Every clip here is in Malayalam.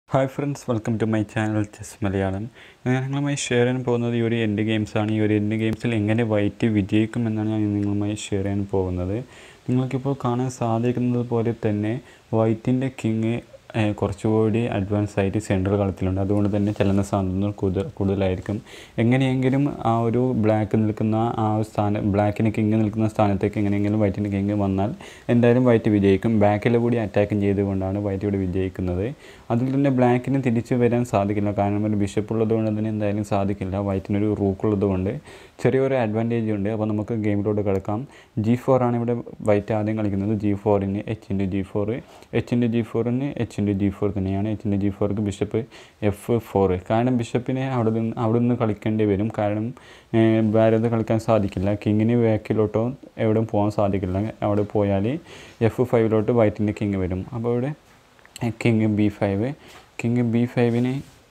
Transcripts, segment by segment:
hi friends welcome to my channel chess Malayalam ഞാൻ നിങ്ങളുമായി ഷെയർ ചെയ്യാൻ പോകുന്നത് ഈ ഒരു എൻഡ് ഗെയിംസാണ് ഈ ഒരു എൻഡ് ഗെയിംസിൽ എങ്ങനെ വൈറ്റ് വിജയിക്കുമെന്നാണ് ഞാൻ നിങ്ങളുമായി ഷെയർ ചെയ്യാൻ പോകുന്നത് നിങ്ങൾക്കിപ്പോൾ കാണാൻ സാധിക്കുന്നത് പോലെ തന്നെ വൈറ്റിൻ്റെ കിങ് കുറച്ചുകൂടി അഡ്വാൻസ് ആയിട്ട് സെൻട്രൽ കളത്തിലുണ്ട് അതുകൊണ്ട് തന്നെ ചലന സാധ്യത കൂടുതൽ കൂടുതലായിരിക്കും എങ്ങനെയെങ്കിലും ആ ഒരു ബ്ലാക്ക് നിൽക്കുന്ന ആ ഒരു സ്ഥാനം ബ്ലാക്കിന് കിങ് നിൽക്കുന്ന സ്ഥാനത്തേക്ക് എങ്ങനെയെങ്കിലും വൈറ്റിന് കിങ് വന്നാൽ എന്തായാലും വൈറ്റ് വിജയിക്കും ബാക്കിൽ കൂടി അറ്റാക്കും ചെയ്തുകൊണ്ടാണ് വൈറ്റ് ഇവിടെ വിജയിക്കുന്നത് അതിൽ തന്നെ ബ്ലാക്കിന് തിരിച്ചു വരാൻ സാധിക്കില്ല കാരണം ഒരു ബിഷപ്പ് ഉള്ളതുകൊണ്ട് തന്നെ എന്തായാലും സാധിക്കില്ല വൈറ്റിനൊരു റൂക്ക് ഉള്ളതുകൊണ്ട് ചെറിയൊരു അഡ്വാൻറ്റേജ് ഉണ്ട് അപ്പോൾ നമുക്ക് ഗെയിമിലോട്ട് കിടക്കാം ജി ഫോർ ആണ് ഇവിടെ വൈറ്റ് ആദ്യം കളിക്കുന്നത് ജി ഫോറിന് H into G four H into G ഫോറിന് എച്ച് ഇൻറ്റു ജി ഫോർ തന്നെയാണ് എച്ച് ഇൻറ്റു ജി ഫോർക്ക് ബിഷപ്പ് എഫ് ഫോർ കാരണം ബിഷപ്പിനെ അവിടെ നിന്ന് അവിടെ നിന്ന് കളിക്കേണ്ടി വരും കാരണം വേറെ കളിക്കാൻ സാധിക്കില്ല കിങ്ങിന് ബാക്കിലോട്ടോ എവിടെയും പോകാൻ സാധിക്കില്ല അവിടെ പോയാൽ എഫ് ഫൈവിലോട്ട് വൈറ്റിൻ്റെ കിങ് വരും അപ്പോൾ ഇവിടെ king B five king B ഫൈവിന്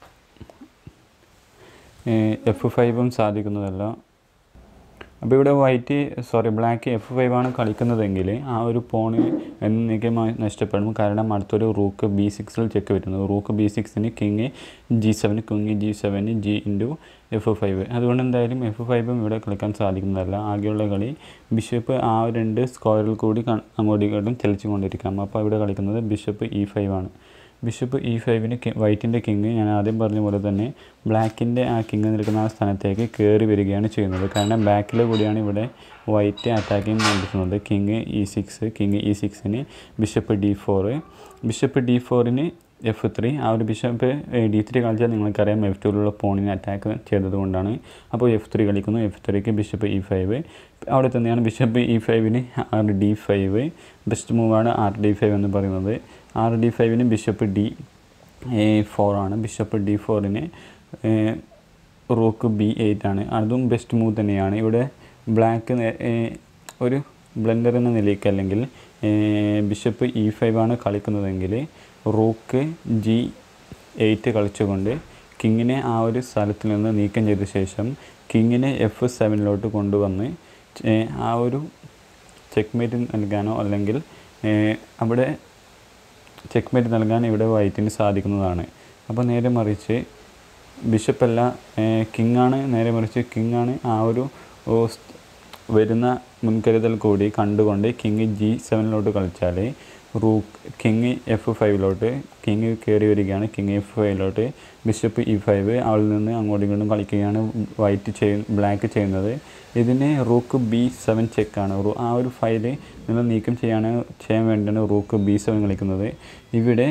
എഫ് ഫൈവും സാധിക്കുന്നതല്ല അപ്പോൾ ഇവിടെ white sorry black F five ആണ് കളിക്കുന്നതെങ്കിൽ ആ ഒരു പോണ് എന്നേക്കുമായി നഷ്ടപ്പെടും കാരണം അടുത്തൊരു റൂക്ക് ബി സിക്സിൽ ചെക്ക് വരുന്നത് റൂക്ക് ബി സിക്സിന് കിങ് ജി സെവന് കിങ് ജി സെവന് ജി ഇൻറ്റു എഫ് ഫൈവ് അതുകൊണ്ട് എന്തായാലും എഫ് ഫൈവും ഇവിടെ കളിക്കാൻ സാധിക്കുന്നതല്ല ആകെയുള്ള കളി ബിഷപ്പ് ആ രണ്ട് സ്ക്വയറിൽ കൂടി അങ്ങോട്ടും ഇങ്ങോട്ടും ചലിച്ചു കൊണ്ടിരിക്കാം അപ്പോൾ ഇവിടെ കളിക്കുന്നത് ബിഷപ്പ് ഇ ഫൈവ് ആണ് ബിഷപ്പ് ഇ ഫൈവിന് വൈറ്റിൻ്റെ കിങ് ഞാൻ ആദ്യം പറഞ്ഞ പോലെ തന്നെ ബ്ലാക്കിൻ്റെ ആ കിങ് നിൽക്കുന്ന ആ സ്ഥാനത്തേക്ക് കയറി വരികയാണ് ചെയ്യുന്നത് കാരണം ബാക്കിൽ കൂടിയാണ് ഇവിടെ വൈറ്റ് അറ്റാക്കിങ് നടത്തുന്നത് king E six king E സിക്സിന് bishop D four bishop D ഫോറിന് എഫ് ത്രീ ആ ഒരു ബിഷപ്പ് ഡി ത്രീ കളിച്ചാൽ നിങ്ങൾക്കറിയാം എഫ് ടുവിലുള്ള പോണിനെ അറ്റാക്ക് ചെയ്തതുകൊണ്ടാണ് അപ്പോൾ എഫ് ത്രീ കളിക്കുന്നു എഫ് ത്രീക്ക് ബിഷപ്പ് ഇ ഫൈവ് അവിടെ തന്നെയാണ് ബിഷപ്പ് ഇ ഫൈവിന് ആർ ഡി ഫൈവ് ബെസ്റ്റ് മൂവാണ് ആർ ഡി ഫൈവ് എന്ന് പറയുന്നത് ആർ ഡി ഫൈവിന് ബിഷപ്പ് ഡി ഫോർ ആണ് ബിഷപ്പ് ഡി ഫോറിന് റോക്ക് ബി എയ്റ്റ് ആണ് അതും ബെസ്റ്റ് മൂവ് തന്നെയാണ് ഇവിടെ ബ്ലാക്ക് ഒരു ബ്ലെൻഡർ എന്ന നിലയ്ക്ക് അല്ലെങ്കിൽ ബിഷപ്പ് ഇ ഫൈവ് ആണ് കളിക്കുന്നതെങ്കിൽ റൂക്ക് ജി എയ്റ്റ് കളിച്ചുകൊണ്ട് കിങ്ങിനെ ആ ഒരു സ്ഥലത്തിൽ നിന്ന് നീക്കം ചെയ്ത ശേഷം കിങ്ങിനെ എഫ് സെവനിലോട്ട് കൊണ്ടുവന്ന് ആ ഒരു ചെക്ക്മേറ്റ് നൽകാനോ അല്ലെങ്കിൽ അവിടെ ചെക്ക്മേറ്റ് നൽകാൻ ഇവിടെ വൈറ്റിന് സാധിക്കുന്നതാണ് അപ്പോൾ നേരെ മറിച്ച് ബിഷപ്പല്ല കിങ്ങാണ് നേരെ മറിച്ച് കിങ്ങാണ് ആ ഒരു വരുന്ന മുൻകരുതൽ കൂടി കണ്ടുകൊണ്ട് കിങ് ജി സെവനിലോട്ട് കളിച്ചാൽ റൂക്ക് കിങ് എഫ് ഫൈവിലോട്ട് കിങ് കയറി വരികയാണ് കിങ് എഫ് ഫൈവിലോട്ട് ബിഷപ്പ് ഇ ഫൈവ് അവളിൽ നിന്ന് അങ്ങോട്ടും ഇങ്ങോട്ടും കളിക്കുകയാണ് വൈറ്റ് ചെയ് ബ്ലാക്ക് ചെയ്യുന്നത് ഇതിന് റൂക്ക് ബി സെവൻ ചെക്കാണ് ആ ഒരു ഫയല് നിങ്ങൾ നീക്കം ചെയ്യാണ് ചെയ്യാൻ വേണ്ടിയാണ് റൂക്ക് ബി സെവൻ കളിക്കുന്നത് ഇവിടെ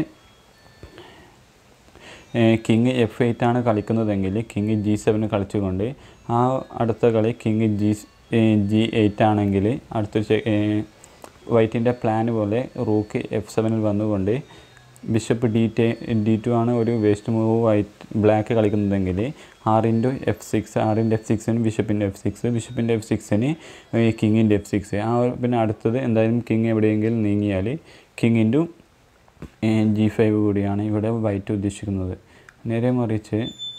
കിങ് എഫ് എയ്റ്റ് ആണ് കളിക്കുന്നതെങ്കിൽ കിങ് ജി സെവൻ കളിച്ചുകൊണ്ട് ആ അടുത്ത കളി കിങ് ജി ജി എയ്റ്റ് ആണെങ്കിൽ അടുത്ത വൈറ്റിൻ്റെ പ്ലാൻ പോലെ റൂക്ക് എഫ് സെവനിൽ വന്നുകൊണ്ട് ബിഷപ്പ് ഡി ടെ ഡി ടു ആണ് ഒരു വേസ്റ്റ് മൂവ് വൈറ്റ് ബ്ലാക്ക് കളിക്കുന്നതെങ്കിൽ ആർ ഇൻറ്റു എഫ് സിക്സ് ആറിൻ്റെ എഫ് സിക്സിന് ബിഷപ്പിൻ്റെ എഫ് സിക്സ് ബിഷപ്പിൻ്റെ എഫ് സിക്സിന് കിങ്ങിൻ്റെ എഫ് സിക്സ് ആ പിന്നെ അടുത്തത് എന്തായാലും കിങ് എവിടെയെങ്കിലും നീങ്ങിയാൽ കിങ് ഇൻറ്റു ജി ഫൈവ് കൂടിയാണ് ഇവിടെ വൈറ്റ് ഉദ്ദേശിക്കുന്നത് നേരെ മറിച്ച്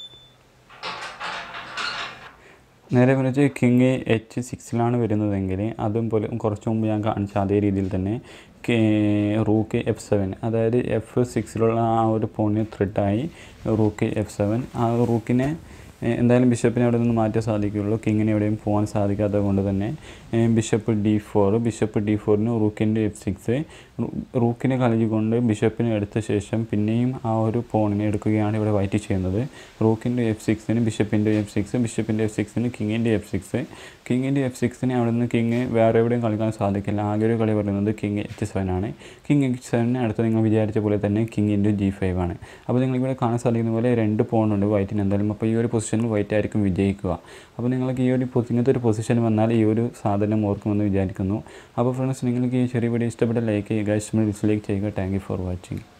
നേരെ മറിച്ച് കിങ് എച്ച് സിക്സിലാണ് വരുന്നതെങ്കിൽ അതും പോലെ കുറച്ച് മുമ്പ് ഞാൻ കാണിച്ച അതേ രീതിയിൽ തന്നെ റൂക്ക് എഫ് സെവൻ അതായത് എഫ് സിക്സിലുള്ള ആ ഒരു പോണിന് ത്രെഡായി റൂക്ക് എഫ് സെവൻ ആ റൂക്കിനെ എന്തായാലും ബിഷപ്പിനെ അവിടെ നിന്ന് മാറ്റാൻ സാധിക്കുകയുള്ളൂ കിങ്ങിന് എവിടെയും പോകാൻ സാധിക്കാത്തത് കൊണ്ട് തന്നെ bishop D four bishop D ഫോറിന് റൂക്കിൻ്റെ എഫ് സിക്സ് റൂക്കിനെ കളിച്ചുകൊണ്ട് ബിഷപ്പിനെ എടുത്ത ശേഷം പിന്നെയും ആ ഒരു പോണിനെ എടുക്കുകയാണ് ഇവിടെ വൈറ്റ് ചെയ്യുന്നത് റൂക്കിൻ്റെ എഫ് സിക്സിന് ബിഷപ്പിൻ്റെ എഫ് സിക്സ് ബിഷപ്പിൻ്റെ എഫ് സിക്സിന് കിങ്ങിൻ്റെ എഫ് സിക്സ് കിങ്ങിൻ്റെ എഫ് സിക്സിന് അവിടെ നിന്ന് കിങ് വേറെ എവിടെയും കളിക്കാൻ സാധിക്കില്ല ആകെ ഒരു കളി പറയുന്നത് കിങ് എച്ച് സെവൻ ആണ് കിങ് എച്ച് സെവനിന് അടുത്ത് നിങ്ങൾ വിചാരിച്ച പോലെ തന്നെ കിങ് ഇൻറ്റു ജി ഫൈവ് ആണ് അപ്പോൾ നിങ്ങളിവിടെ കാണാൻ സാധിക്കുന്ന പോലെ രണ്ട് പോണുണ്ട് വൈറ്റിന് എന്തായാലും അപ്പോൾ ഈ ഒരു പൊസിഷനിൽ വൈറ്റ് ആയിരിക്കും വിജയിക്കുക അപ്പോൾ നിങ്ങൾക്ക് ഈ ഒരു ഇങ്ങനത്തെ ഒരു പൊസിഷൻ വന്നാൽ ഈ ഒരു സാധനം ഓർക്കുമെന്ന് വിചാരിക്കുന്നു അപ്പോൾ ഫ്രണ്ട്സ് നിങ്ങൾക്ക് ഈ ചെറിയ വീഡിയോ ഇഷ്ടപ്പെട്ട ലൈക്ക് ചെയ്യുക ഇഷ്ടപ്പെട്ട ഡിസ്ലൈക്ക് ചെയ്യുക താങ്ക് യു ഫോർ വാച്ചിങ്